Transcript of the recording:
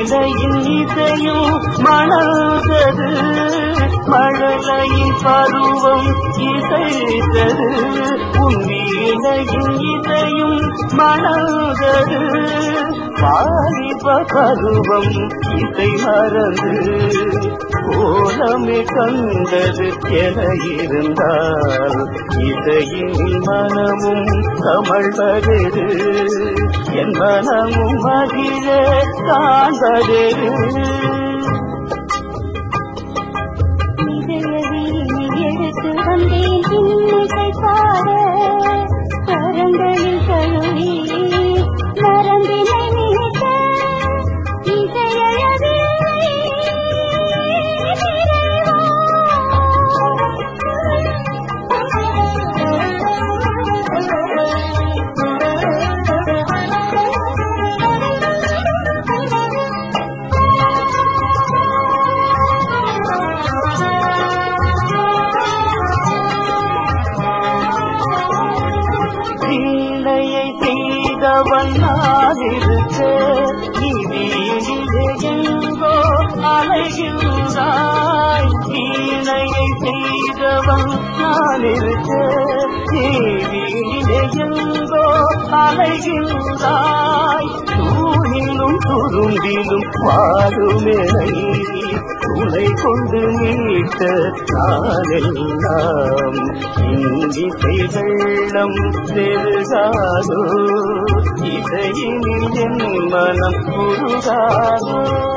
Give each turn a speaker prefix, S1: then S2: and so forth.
S1: வீணையின் இசையும் மணந்தது மழலையின் பருவம் இசைத்தது உன் வீணையின் இசையும் மணந்தது வாலிப பருவம் இசை மறந்து கோலமே கண்டது என இருந்தால் இசையின் மனமும் கமழ்வதெது என் மனமும் மகிழ காண்பதெது
S2: எடுத்து வந்தேன் இன்னிசை பாட கரங்களில் கழுவி நரம்பினை மீட்ட இசையழகில்லை
S1: வீணையை செய்தவன் நான் இருக்க நீ வீணிலே எங்கோ அலைகின்றாய் வீணையை செய்தவன் நான் இருக்க நீ வீணிலே எங்கோ அலைகின்றாய் தூணிலும் துரும்பிலும் வாழுமெனை துணை கொண்டு மீட்ட நாளெல்லாம் இந்திசை வெள்ளம் பெருகாதோ இசையினில் என் மனம் உருகாதோ